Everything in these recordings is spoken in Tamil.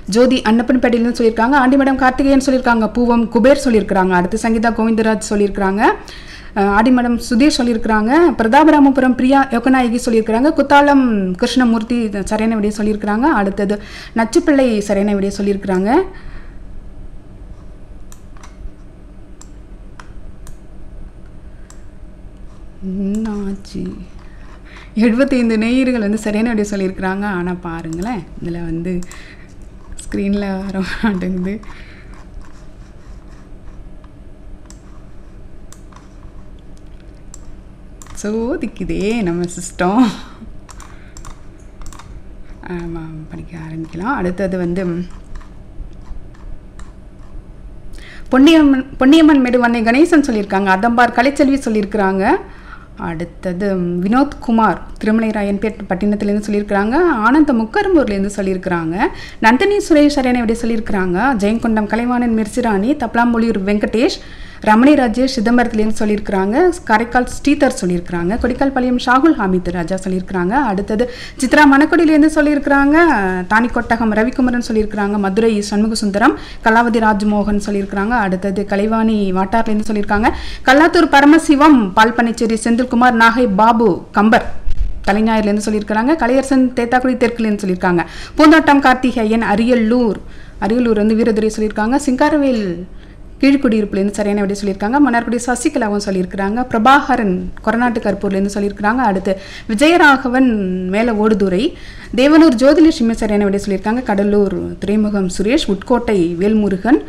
ஜோதி அன்னப்பன்பேட்டையிலேருந்து சொல்லியிருக்காங்க ஆண்டிமடம் கார்த்திகேயன் சொல்லியிருக்காங்க பூவம் குபேர் சொல்லியிருக்காங்க அடுத்து சங்கீதா கோவிந்தராஜ் சொல்லியிருக்காங்க அஹ் ஆடிமடம் சுதீர் சொல்லியிருக்கிறாங்க பிரதாபராமபுரம் பிரியா யோகநாயகி சொல்லியிருக்கிறாங்க குத்தாலம் கிருஷ்ணமூர்த்தி சரியான விடைய சொல்லியிருக்கிறாங்க அடுத்தது நச்சுப்பிள்ளை சரியான விடைய சொல்லியிருக்கிறாங்க என்னாச்சு எழுபத்தைந்து நேயர்கள் வந்து சரியான விடைய சொல்லியிருக்கிறாங்க ஆனால் பாருங்களேன் இதில் வந்து ஸ்க்ரீனில் வர மாட்டேங்குது சோதிக்குதே நம்ம சிஸ்டம் ஆமாம் படிக்க ஆரம்பிக்கலாம் அடுத்தது வந்து பொன்னியம்மன் பொன்னியம்மன் மேடுவண்ணை கணேசன் சொல்லியிருக்காங்க அதம்பார் கலைச்செல்வி சொல்லியிருக்கிறாங்க அடுத்தது வினோத்குமார் திருமலைராயன் பேட் பட்டினத்துலேருந்து சொல்லியிருக்கிறாங்க ஆனந்த முக்கரும்பூர்லேருந்து சொல்லியிருக்கிறாங்க நந்தினி சுரேஷ் சரியனை விட சொல்லியிருக்கிறாங்க ஜெயங்கொண்டம் கலைவாணன் மிர்சிராணி தப்லாம்பொலியூர் வெங்கடேஷ் ரமணி ராஜேஷ் சிதம்பரத்துலேருந்து சொல்லியிருக்கிறாங்க காரைக்கால் ஸ்ரீதர் சொல்லியிருக்கிறாங்க கொடிக்கால்பாளையம் ஷாகுல் ஹாமித் ராஜா சொல்லியிருக்கிறாங்க அடுத்தது சித்ரா மணக்குடியிலேருந்து சொல்லியிருக்கிறாங்க தானிக்கொட்டகம் ரவிக்குமரன் சொல்லியிருக்கிறாங்க மதுரை சண்முக சுந்தரம் கலாவதி ராஜ்மோகன் சொல்லியிருக்கிறாங்க அடுத்தது கலைவாணி வாட்டார்லேருந்து சொல்லியிருக்காங்க கல்லாத்தூர் பரமசிவம் பால்பனைச்சேரி செந்தில்குமார் நாகை பாபு கம்பர் தலைஞாயிறுலேருந்து சொல்லியிருக்கிறாங்க கலையரசன் தேத்தாக்குடி தெற்குலேருந்து சொல்லியிருக்காங்க பூந்தோட்டம் கார்த்திகேயன் அரியலூர் அரியலூர் வந்து வீரதுரை சொல்லியிருக்காங்க சிங்காரவேல் கீழ்குடியிருப்புலேருந்து சரியான விட சொல்லியிருக்காங்க மன்னார்குடி சசிகலாவும் சொல்லியிருக்கிறாங்க பிரபாகரன் கொரநாட்டு கற்பூர்லேருந்து சொல்லியிருக்கிறாங்க அடுத்து விஜயராகவன் மேலே ஓடுதுறை தேவனூர் ஜோதிலட்சுமி சரியான விட சொல்லியிருக்காங்க கடலூர் துறைமுகம் சுரேஷ் உட்கோட்டை வேல்முருகன்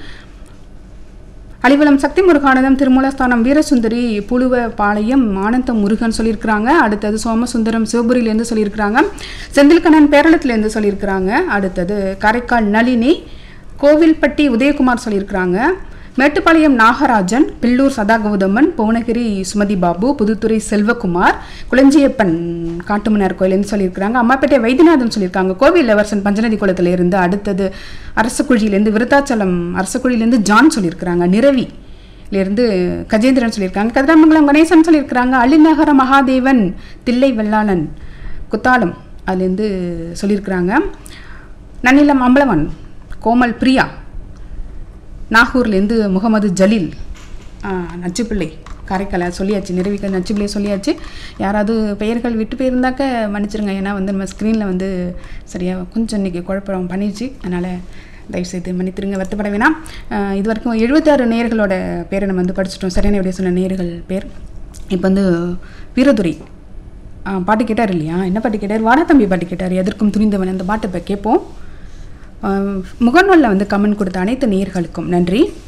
அலிவலம் சக்தி முருகானந்தம் திருமூலஸ்தானம் வீரசுந்தரி புழுவ பாளையம் ஆனந்தம் முருகன் சொல்லியிருக்கிறாங்க அடுத்தது சோமசுந்தரம் சிவபுரியிலேருந்து சொல்லியிருக்கிறாங்க செந்தில்கண்ணன் பேரளத்துலேருந்து சொல்லியிருக்கிறாங்க அடுத்தது காரைக்கால் நளினி கோவில்பட்டி உதயகுமார் சொல்லியிருக்கிறாங்க மேட்டுப்பாளையம் நாகராஜன் பில்லூர் சதாகௌதமன் புவனகிரி சுமதி பாபு புதுத்துறை செல்வகுமார் குளஞ்சியப்பன் காட்டுமன்னார் கோயிலேருந்து சொல்லியிருக்கிறாங்க அம்மாப்பேட்டை வைத்தியநாதன் சொல்லியிருக்காங்க கோவில் இளவரசன் பஞ்சநதி குளத்துல இருந்து அடுத்தது அரசக்குழியிலேருந்து விருத்தாச்சலம் அரசக்குழியிலேருந்து ஜான் சொல்லியிருக்கிறாங்க நிரவி இருந்து கஜேந்திரன் சொல்லியிருக்காங்க கதிராமங்கலம் கணேசன் சொல்லியிருக்கிறாங்க அள்ளிநகர மகாதேவன் தில்லை வெள்ளாளன் குத்தாலம் அதுலேருந்து சொல்லியிருக்கிறாங்க நன்னிலம் அம்பலவன் கோமல் பிரியா நாகூர்லேருந்து முகமது ஜலீல் ஆ, நச்சுப்பிள்ளை காரைக்கால சொல்லியாச்சு நிரூபிக்க நச்சுப்பிள்ளை சொல்லியாச்சு யாராவது பெயர்கள் விட்டு போயிருந்தாக்க மன்னிச்சிருங்க ஏன்னா வந்து நம்ம ஸ்க்ரீனில் வந்து சரியாக கொஞ்சம் இன்றைக்கி குழப்பம் பண்ணிடுச்சு அதனால் தயவுசெய்து மன்னித்திருங்க வருத்தப்பட வேணாம் ஆ, இது வரைக்கும் எழுபத்தாறு நேயர்களோட பேரை நம்ம வந்து படிச்சிட்டோம் சரியான விடைய சொன்ன நேயர்கள் பேர் இப்போ வந்து வீரதுரை ஆ, பாட்டு கேட்டார் இல்லையா என்ன பாட்டு கேட்டார் வாடாத்தம்பி பாட்டு கேட்டார் எதற்கும் துணிந்தவன் அந்த பாட்டை இப்போ கேட்போம் முகநூலில் வந்து கமெண்ட் கொடுத்த அனைத்து நேயர்களுக்கும் நன்றி